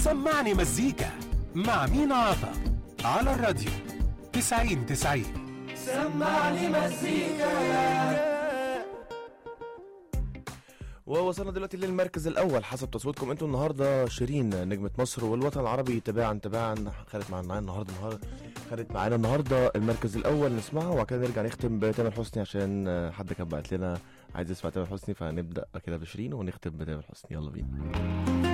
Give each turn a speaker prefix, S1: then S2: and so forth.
S1: سمعني مزيكا مع مينا عطا على الراديو 90 90
S2: سمعني مزيكا
S3: ووصلنا دلوقتي للمركز الاول حسب تصويتكم انتوا النهارده شيرين نجمه مصر والوطن العربي تباعا تباعا خدت معانا النهارده النهارده خدت معانا النهارده المركز الاول نسمعه وبعد كده نرجع نختم بتامر حسني عشان حد كان بعت لنا عايز يسمع تامر حسني فهنبدا كده بشيرين ونختم بتامر حسني يلا بينا